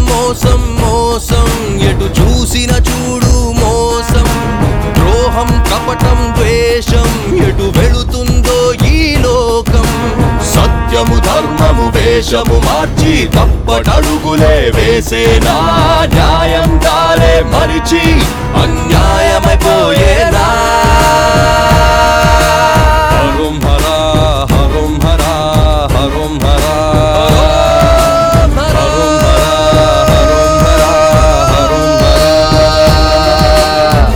మోసం మోసం ఎటు చూసిన చూడు మోసం ద్రోహం కపటం ద్వేషం ఎటు వెళుతుందో ఈ లోకం సత్యము ధర్మము వేషము మార్చి తప్పటడుగులే వేసేనా న్యాయం దారే మరిచి అన్యాయమైపోయేనా హరం హరా హరం హరా హరం హరా హరం హరా హరం హరా హరం హరా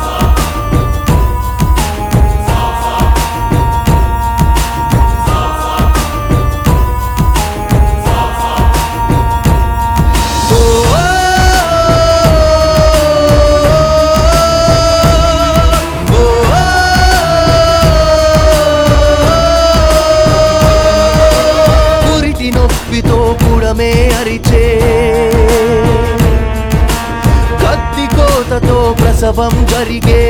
పురిటి నొప్పితో పుడమే అరిచే కత్తి కోతతో ప్రసవం జరిగే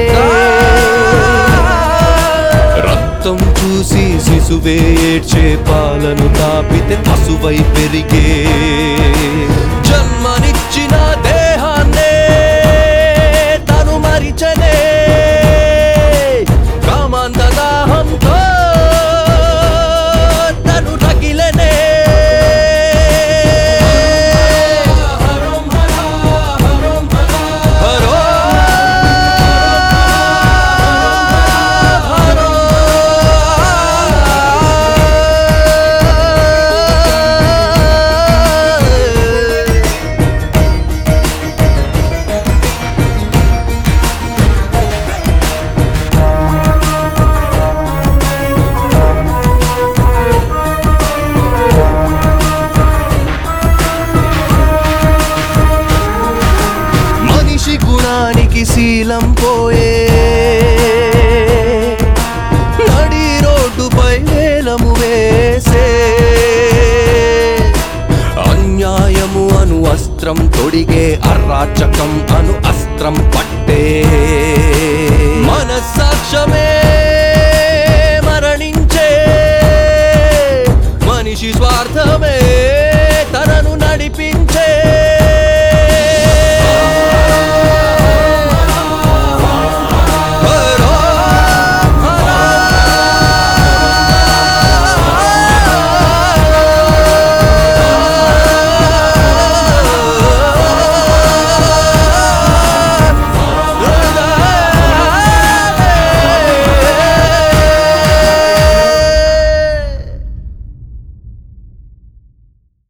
రక్తం చూసి శిశువే ఏడ్చే పాలను తాపితే పశువై పెరిగే జన్మనిచ్చిన దేహాన్నే తను మరిచనే కామాంధ దాహంతో తను రగిలనే హరం హరా హరం హరా మనిషి గుణానికి శీలం పోయే నడి రోడ్డుపై వేలము వేసే అన్యాయము అను అస్త్రం తొడిగే అరాచకం అను అస్త్రం పట్టే మనస్సాక్షమే మరణించే మనిషి స్వార్థమే